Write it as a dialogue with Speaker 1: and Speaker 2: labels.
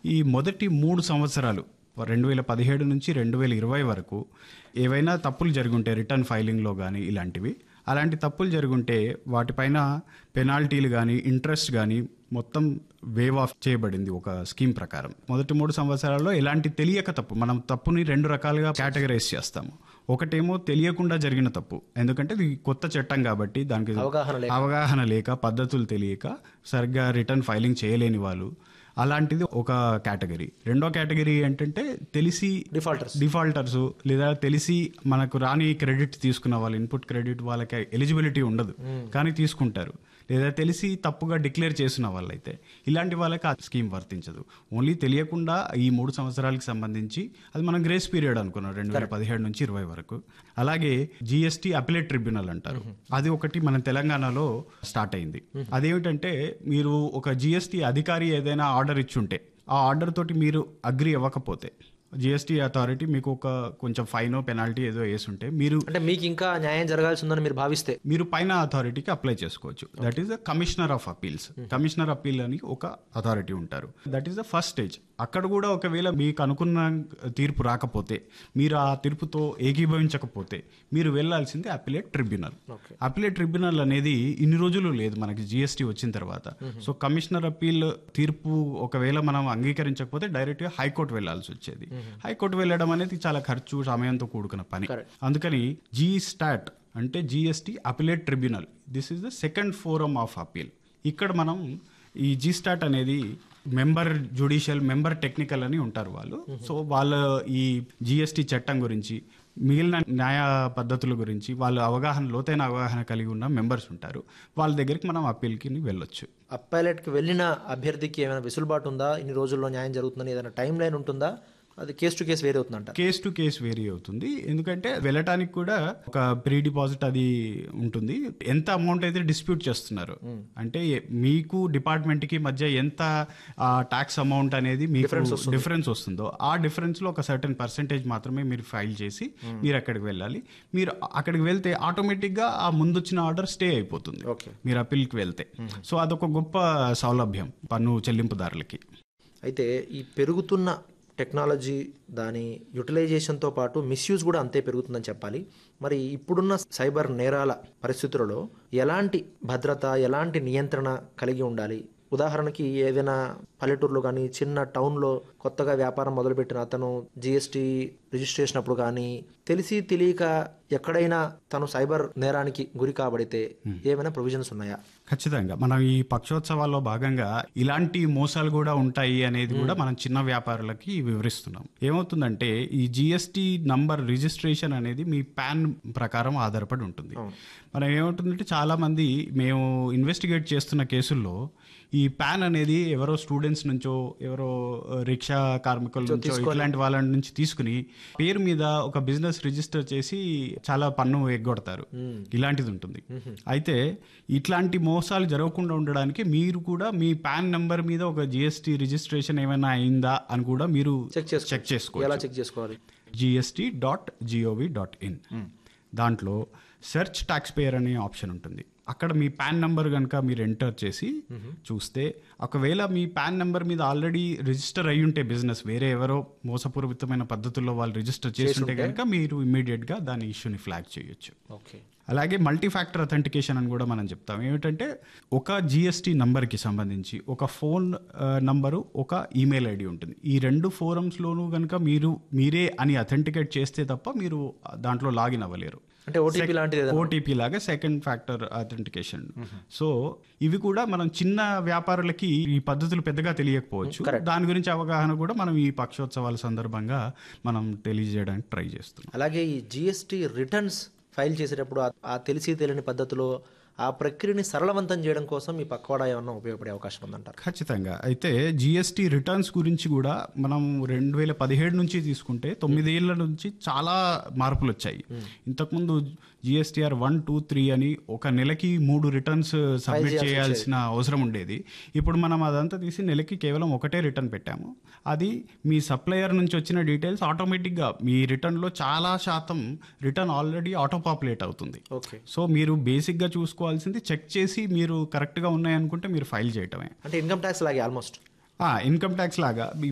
Speaker 1: ఈ మొదటి మూడు సంవత్సరాలు రెండు వేల పదిహేడు నుంచి రెండు వేల ఇరవై వరకు ఏవైనా తప్పులు జరుగుంటే రిటర్న్ ఫైలింగ్లో కానీ ఇలాంటివి అలాంటి తప్పులు జరుగుంటే వాటిపైన పెనాల్టీలు కానీ ఇంట్రెస్ట్ కానీ మొత్తం వేవ్ ఆఫ్ చేయబడింది ఒక స్కీమ్ ప్రకారం మొదటి మూడు సంవత్సరాల్లో ఎలాంటి తెలియక తప్పు మనం తప్పుని రెండు రకాలుగా కేటగరైజ్ చేస్తాము ఒకటేమో తెలియకుండా జరిగిన తప్పు ఎందుకంటే ఇది కొత్త చట్టం కాబట్టి దానికి
Speaker 2: అవగాహన లేక.
Speaker 1: అవగాహన లేక పద్ధతులు తెలియక సరిగ్గా రిటర్న్ ఫైలింగ్ చేయలేని వాళ్ళు అలాంటిది ఒక కేటగిరీ రెండో కేటగిరీ ఏంటంటే తెలిసి
Speaker 2: డిఫాల్టర్స్
Speaker 1: డిఫాల్టర్స్ లేదా తెలిసి మనకు రాని క్రెడిట్ తీసుకున్న వాళ్ళు ఇన్పుట్ క్రెడిట్ వాళ్ళకి ఎలిజిబిలిటీ ఉండదు కానీ తీసుకుంటారు లేదా తెలిసి తప్పుగా డిక్లేర్ చేసిన వాళ్ళైతే ఇలాంటి వాళ్ళకి ఆ స్కీమ్ వర్తించదు ఓన్లీ తెలియకుండా ఈ మూడు సంవత్సరాలకు సంబంధించి అది మనం గ్రేస్ పీరియడ్ అనుకున్నాం రెండు వేల పదిహేడు నుంచి ఇరవై వరకు అలాగే జిఎస్టీ అపిలేట్ ట్రిబ్యునల్ అంటారు అది ఒకటి మన తెలంగాణలో స్టార్ట్ అయింది అదేమిటంటే మీరు ఒక జిఎస్టీ అధికారి ఏదైనా ఆర్డర్ ఇచ్చుంటే ఆ ఆర్డర్ తోటి మీరు అగ్రి అవ్వకపోతే జిఎస్టీ అథారిటీ మీకు ఒక కొంచెం ఫైన్ పెనాల్టీ ఏదో వేసుంటే మీరు
Speaker 2: అంటే మీకు ఇంకా న్యాయం జరగాల్సి ఉందని మీరు భావిస్తే
Speaker 1: మీరు పైన అథారిటీకి అప్లై చేసుకోవచ్చు that is the commissioner of appeals commissioner appeal అని ఒక అథారిటీ ఉంటారు that is the first stage అక్కడ కూడా ఒకవేళ మీకు అనుకున్న తీర్పు రాకపోతే మీరు ఆ తీర్పుతో ఏకీభవించకపోతే మీరు వెళ్ళాల్సింది అపిలేట్ ట్రిబ్యునల్ అపిలేట్ ట్రిబ్యునల్ అనేది ఇన్ని రోజులు లేదు మనకి జిఎస్టీ వచ్చిన తర్వాత సో కమిషనర్ అపీల్ తీర్పు ఒకవేళ మనం అంగీకరించకపోతే డైరెక్ట్గా హైకోర్టు వెళ్ళాల్సి వచ్చేది హైకోర్టు వెళ్ళడం అనేది చాలా ఖర్చు సమయంతో కూడుకున్న పని అందుకని జీ స్టాట్ అంటే GST appellate tribunal this is the second forum of appeal ఇక్కడ మనం ఈ జీ స్టాట్ అనేది మెంబర్ జుడిషియల్ మెంబర్ టెక్నికల్ అని ఉంటారు వాళ్ళు సో వాళ్ళ ఈ జిఎస్టీ చట్టం గురించి మిగిలిన న్యాయ పద్ధతుల గురించి వాళ్ళు అవగాహన లోతైన అవగాహన కలిగి ఉన్న మెంబర్స్ ఉంటారు వాళ్ళ దగ్గరికి మనం అప్పీల్కి వెళ్ళొచ్చు
Speaker 2: అప్పైలెట్కి వెళ్ళిన అభ్యర్థికి ఏమైనా వెసులుబాటు ఉందా ఇన్ని రోజుల్లో న్యాయం జరుగుతుందని ఏదైనా టైం లైన్ ఉంటుందా అది కేసు టు కేసు వేరే అవుతుందంట
Speaker 1: కేస్ టు కేస్ వేరీ అవుతుంది ఎందుకంటే వెళ్ళటానికి కూడా ఒక ప్రీ డిపాజిట్ అది ఉంటుంది ఎంత అమౌంట్ అయితే డిస్ప్యూట్ చేస్తున్నారు అంటే ఎ- మీకు డిపార్ట్మెంట్ కి మధ్య ఎంత ట్యాక్స్ అమౌంట్ అనేది మీకు డిఫరెన్స్ వస్తుందో ఆ డిఫరెన్స్ లో ఒక సర్టన్ పర్సెంటేజ్ మాత్రమే మీరు ఫైల్ చేసి మీరు అక్కడికి వెళ్ళాలి మీరు అక్కడికి వెళ్తే ఆటోమేటిక్ గా ఆ ముందు వచ్చిన ఆర్డర్ స్టే అయిపోతుంది
Speaker 2: ఓకే
Speaker 1: మీరు అప్పీల్కి వెళ్తే సో అదొక గొప్ప సౌలభ్యం పన్ను చెల్లింపుదారులకి
Speaker 2: అయితే ఈ పెరుగుతున్న టెక్నాలజీ దాని యూటిలైజేషన్తో పాటు మిస్యూజ్ కూడా అంతే పెరుగుతుందని చెప్పాలి మరి ఇప్పుడున్న సైబర్ నేరాల పరిస్థితులలో ఎలాంటి భద్రత ఎలాంటి నియంత్రణ కలిగి ఉండాలి ఉదాహరణకి ఏదైనా పల్లెటూరులో కానీ చిన్న టౌన్లో కొత్తగా వ్యాపారం మొదలుపెట్టిన అతను జిఎస్టీ రిజిస్ట్రేషన్ అప్పుడు కానీ తెలిసి తెలియక ఎక్కడైనా తను సైబర్ నేరానికి గురి కాబడితే ఏమైనా ప్రొవిజన్స్ ఉన్నాయా
Speaker 1: ఖచ్చితంగా మనం ఈ పక్షోత్సవాల్లో భాగంగా ఇలాంటి మోసాలు కూడా ఉంటాయి అనేది కూడా మనం చిన్న వ్యాపారులకి వివరిస్తున్నాం ఏమవుతుందంటే ఈ జిఎస్టి నంబర్ రిజిస్ట్రేషన్ అనేది మీ పాన్ ప్రకారం ఆధారపడి ఉంటుంది మనం ఏమవుతుందంటే చాలా మంది మేము ఇన్వెస్టిగేట్ చేస్తున్న కేసుల్లో ఈ పాన్ అనేది ఎవరో స్టూడెంట్స్ నుంచో ఎవరో ఆ, రిక్షా కార్మికుల నుంచో ఇట్లాంటి వాళ్ళ నుంచి తీసుకుని పేరు మీద ఒక బిజినెస్ రిజిస్టర్ చేసి చాలా పన్ను ఎగ్గొడతారు ఇలాంటిది ఉంటుంది అయితే ఇట్లాంటి మోసాలు జరగకుండా ఉండడానికి మీరు కూడా మీ పాన్ నెంబర్ మీద ఒక జిఎస్టి రిజిస్ట్రేషన్ ఏమైనా అయిందా అని కూడా మీరు
Speaker 2: చెక్ చేసుకో
Speaker 1: చెక్ చేసుకోవచ్చు
Speaker 2: ఎలా చెక్ చేసుకోవాలి
Speaker 1: GST dot GOV dot in దాంట్లో సెర్చ్ ట్యాక్స్ పేయర్ అనే ఆప్షన్ ఉంటుంది అక్కడ మీ పాన్ నెంబర్ కనుక మీరు ఎంటర్ చేసి చూస్తే ఒకవేళ మీ పాన్ నెంబర్ మీద ఆల్రెడీ రిజిస్టర్ అయి ఉంటే బిజినెస్ వేరే ఎవరో మోసపూరితమైన పద్ధతుల్లో వాళ్ళు రిజిస్టర్ చేసి ఉంటే కనుక మీరు ఇమ్మీడియట్ గా దాని ఇష్యూని ఫ్లాగ్ చేయొచ్చు
Speaker 2: ఓకే
Speaker 1: అలాగే మల్టీ ఫ్యాక్టర్ అథెంటికేషన్ అని కూడా మనం చెప్తాం ఏమిటంటే ఒక జిఎస్టీ నంబర్కి సంబంధించి ఒక ఫోన్ ఆ, నంబరు ఒక ఈమెయిల్ ఐడి ఉంటుంది ఈ రెండు ఫోరమ్స్లోనూ కనుక మీరు మీరే అని అథెంటికేట్ చేస్తే తప్ప మీరు దాంట్లో లాగిన్ అవ్వలేరు
Speaker 2: అంటే ఓటీపీ లాంటిది ఏదైనా
Speaker 1: ఓటీపీ లాగా సెకండ్ ఫ్యాక్టర్ అథెంటికేషన్ సో ఇవి కూడా మనం చిన్న వ్యాపారులకి ఈ పద్ధతులు పెద్దగా తెలియకపోవచ్చు దాని గురించి అవగాహన కూడా మనం ఈ పక్షోత్సవాల సందర్భంగా మనం తెలియజేయడానికి ట్రై చేస్తున్నాం
Speaker 2: అలాగే ఈ జిఎస్టీ రిటర్న్స్ ఫైల్ చేసేటప్పుడు ఆ- ఆ తెలిసి తెలియని పద్ధతిలో ఆ ప్రక్రియని సరళవంతం చేయడం కోసం ఈ పక్వాడా ఏమన్నా ఉపయోగపడే అవకాశం ఉందంటారు
Speaker 1: ఖచ్చితంగా అయితే జిఎస్టీ రిటర్న్స్ గురించి కూడా మనం రెండు వేల పదిహేడు నుంచి తీసుకుంటే తొమ్మిదేళ్ల నుంచి చాలా మార్పులు వచ్చాయి ఇంతకుముందు జిఎస్టీఆర్ వన్ టూ త్రీ అని ఒక నెలకి మూడు రిటర్న్స్ సబ్మిట్ చేయాల్సిన అవసరం ఉండేది ఇప్పుడు మనం అదంతా తీసి నెలకి కేవలం ఒకటే రిటర్న్ పెట్టాము అది మీ సప్లయర్ నుంచి వచ్చిన డీటెయిల్స్ ఆటోమేటిక్గా మీ రిటర్న్లో చాలా శాతం రిటర్న్ ఆల్రెడీ ఆటో పాపులేట్ అవుతుంది
Speaker 2: ఓకే
Speaker 1: సో మీరు బేసిక్గా చూసుకోవాల్సింది చెక్ చేసి మీరు కరెక్ట్గా ఉన్నాయనుకుంటే మీరు ఫైల్ చేయటమే
Speaker 2: అంటే ఇన్కమ్ ట్యాక్స్ లాగే ఆల్మోస్ట్
Speaker 1: ఇన్కమ్ ట్యాక్స్ లాగా